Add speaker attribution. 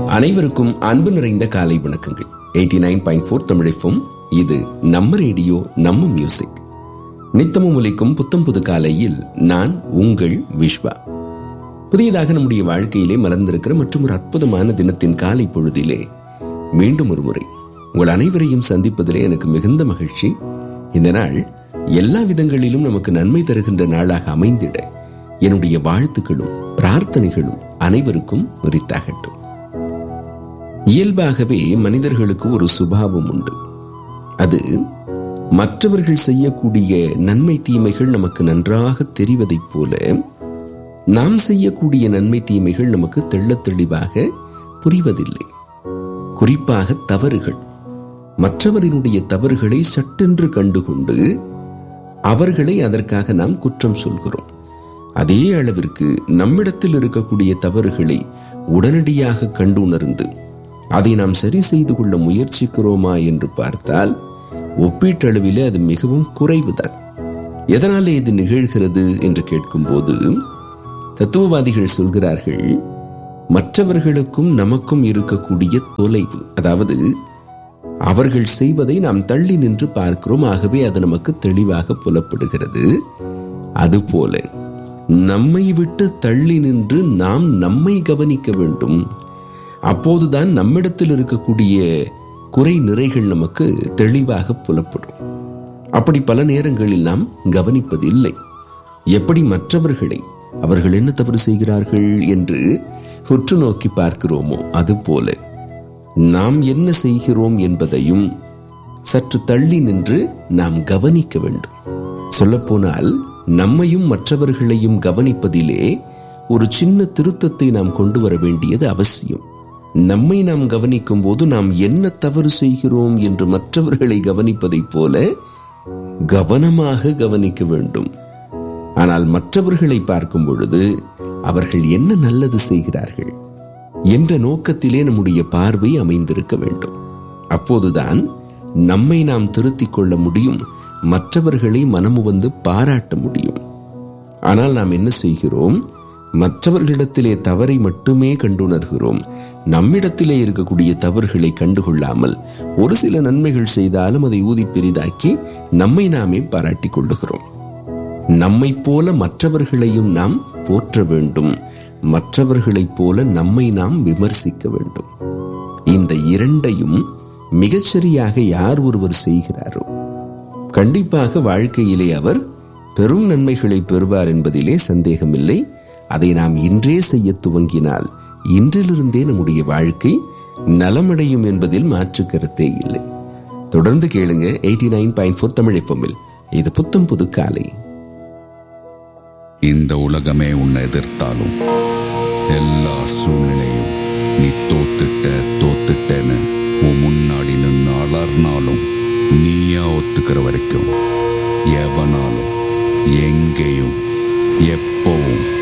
Speaker 1: அனைவருக்கும் அன்பு நிறைந்த காலை வணக்கங்கள் எயிட்டி நைன் பாயிண்ட் ஃபோர் தமிழிப்பும் இது நம்ம ரேடியோ நம்ம மியூசிக் நித்தமும் ஒலிக்கும் புத்தம் புது காலையில் நான் உங்கள் விஸ்வா புதியதாக நம்முடைய வாழ்க்கையிலே மலர்ந்திருக்கிற மற்றும் ஒரு அற்புதமான தினத்தின் காலை பொழுதிலே மீண்டும் ஒரு முறை உங்கள் அனைவரையும் சந்திப்பதிலே எனக்கு மிகுந்த மகிழ்ச்சி இந்த நாள் எல்லா விதங்களிலும் நமக்கு நன்மை தருகின்ற நாளாக அமைந்திட என்னுடைய வாழ்த்துக்களும் பிரார்த்தனைகளும் அனைவருக்கும் உரித்தாகட்டும் இயல்பாகவே மனிதர்களுக்கு ஒரு சுபாவம் உண்டு அது மற்றவர்கள் செய்யக்கூடிய நன்மை தீமைகள் நமக்கு நன்றாக தெரிவதைப் போல நாம் செய்யக்கூடிய நன்மை தீமைகள் நமக்கு தெள்ளத் தெளிவாக புரிவதில்லை குறிப்பாக தவறுகள் மற்றவரினுடைய தவறுகளை சட்டென்று கண்டுகொண்டு அவர்களை அதற்காக நாம் குற்றம் சொல்கிறோம் அதே அளவிற்கு நம்மிடத்தில் இருக்கக்கூடிய தவறுகளை உடனடியாக கண்டுணர்ந்து அதை நாம் சரி செய்து கொள்ள முயற்சிக்கிறோமா என்று பார்த்தால் ஒப்பீட்டளவிலே அது மிகவும் குறைவுதான் எதனாலே இது நிகழ்கிறது என்று கேட்கும்போது தத்துவவாதிகள் சொல்கிறார்கள் மற்றவர்களுக்கும் நமக்கும் இருக்கக்கூடிய தொலைவு அதாவது அவர்கள் செய்வதை நாம் தள்ளி நின்று பார்க்கிறோம் ஆகவே அது நமக்கு தெளிவாக புலப்படுகிறது அதுபோல நம்மை விட்டு தள்ளி நின்று நாம் நம்மை கவனிக்க வேண்டும் அப்போதுதான் நம்மிடத்தில் இருக்கக்கூடிய குறை நிறைகள் நமக்கு தெளிவாக புலப்படும் அப்படி பல நேரங்களில் நாம் கவனிப்பதில்லை எப்படி மற்றவர்களை அவர்கள் என்ன தவறு செய்கிறார்கள் என்று உற்று நோக்கி பார்க்கிறோமோ அதுபோல நாம் என்ன செய்கிறோம் என்பதையும் சற்று தள்ளி நின்று நாம் கவனிக்க வேண்டும் சொல்லப்போனால் நம்மையும் மற்றவர்களையும் கவனிப்பதிலே ஒரு சின்ன திருத்தத்தை நாம் கொண்டு வர வேண்டியது அவசியம் நம்மை நாம் கவனிக்கும் போது நாம் என்ன தவறு செய்கிறோம் என்று மற்றவர்களை கவனிப்பதைப் போல கவனமாக கவனிக்க வேண்டும் ஆனால் மற்றவர்களை பார்க்கும் பொழுது அவர்கள் என்ன நல்லது செய்கிறார்கள் என்ற நோக்கத்திலே நம்முடைய பார்வை அமைந்திருக்க வேண்டும் அப்போதுதான் நம்மை நாம் திருத்திக் கொள்ள முடியும் மற்றவர்களை மனமு வந்து பாராட்ட முடியும் ஆனால் நாம் என்ன செய்கிறோம் மற்றவர்களிடத்திலே தவறை மட்டுமே கண்டுணர்கிறோம் நம்மிடத்திலே இருக்கக்கூடிய தவறுகளை கண்டுகொள்ளாமல் ஒரு சில நன்மைகள் செய்தாலும் அதை ஊதி பெரிதாக்கி நம்மை நாமே பாராட்டிக் கொள்ளுகிறோம் நம்மை போல மற்றவர்களையும் நாம் போற்ற வேண்டும் மற்றவர்களைப் போல நம்மை நாம் விமர்சிக்க வேண்டும் இந்த இரண்டையும் மிகச்சரியாக யார் ஒருவர் செய்கிறாரோ கண்டிப்பாக வாழ்க்கையிலே அவர் பெரும் நன்மைகளை பெறுவார் என்பதிலே சந்தேகமில்லை அதை நாம் இன்றே செய்ய துவங்கினால் இன்றிலிருந்தே நம்முடைய வாழ்க்கை நலமடையும் என்பதில் மாற்று கருத்தே இல்லை தொடர்ந்து கேளுங்க eighty nine point four Tamil எஃப்எம்மில் இது புத்தம் புது காலை
Speaker 2: இந்த உலகமே உன்னை எதிர்த்தாலும் எல்லா சூழ்நிலையும் நீ தோத்துட்ட தோத்துட்டேன்னு உன் முன்னாடி நின்று அலர்னாலும் நீயா ஒத்துக்கிற வரைக்கும் எவனாலும் எங்கேயும் எப்பவும்